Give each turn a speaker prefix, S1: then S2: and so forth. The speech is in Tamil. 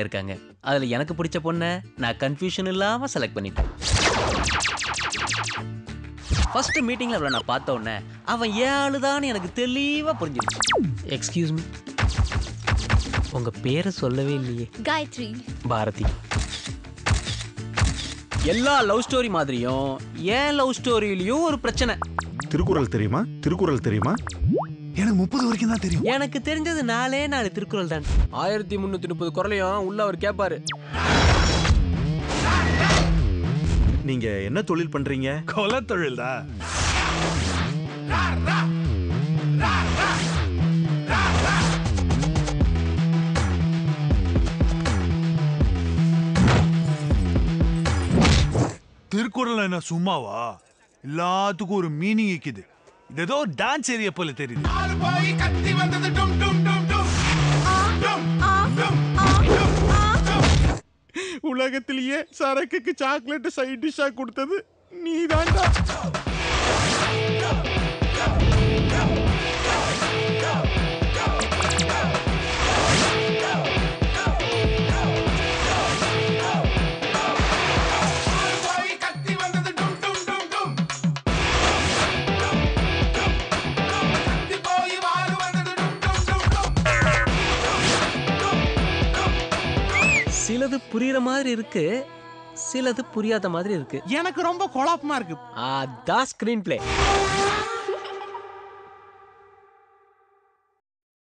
S1: இருக்காங்க அதுல எனக்கு பிடிச்ச பொண்ணை நான் கன்ஃபியூஷன் இல்லாம செலக்ட் பண்ணிட்டேன் ஃபர்ஸ்ட் மீட்டிங்ல அவளை நான் பார்த்த உடனே அவன் ஏழுதான்னு எனக்கு தெளிவா புரிஞ்சிருச்சு எக்ஸ்கியூஸ் மீ உங்க பேரை சொல்லவே இல்லையே
S2: காயத்ரி
S1: பாரதி எல்லா லவ் ஸ்டோரி மாதிரியும் ஏன் லவ் ஸ்டோரியிலயும் ஒரு பிரச்சனை
S3: திருக்குறள் தெரியுமா திருக்குறள் தெரியுமா
S4: எனக்கு முப்பது வரைக்கும் தான் தெரியும்
S1: எனக்கு தெரிஞ்சது நாலே நாலு திருக்குறள் தான் ஆயிரத்தி முந்நூற்றி முப்பது குரலையும் உள்ள அவர் கேட்பாரு
S3: நீங்க என்ன தொழில் பண்றீங்க
S4: கொலை தொழில் தான் திருக்குறள் என்ன சும்மாவா எல்லாத்துக்கும் ஒரு மீனிங் இருக்குது இது ஏதோ டான்ஸ் ஏரியா போல தெரியுது
S5: போய் கத்தி வந்தது டும் டும் டும் டும் டும் டும்
S6: உலகத்திலேயே சரக்குக்கு சாக்லேட் சைட் டிஷ்ஷா கொடுத்தது நீதான்டா
S5: போய் கத்தி வந்தது டும் டும் டும் டும் கத்தி போய் வாரு வந்தது டும் டும் டும் டும்
S1: சிலது புரியுற மாதிரி இருக்கு சிலது புரியாத மாதிரி இருக்கு
S6: எனக்கு ரொம்ப குழப்பமா இருக்கு
S1: அதான் ஸ்கிரீன் பிளே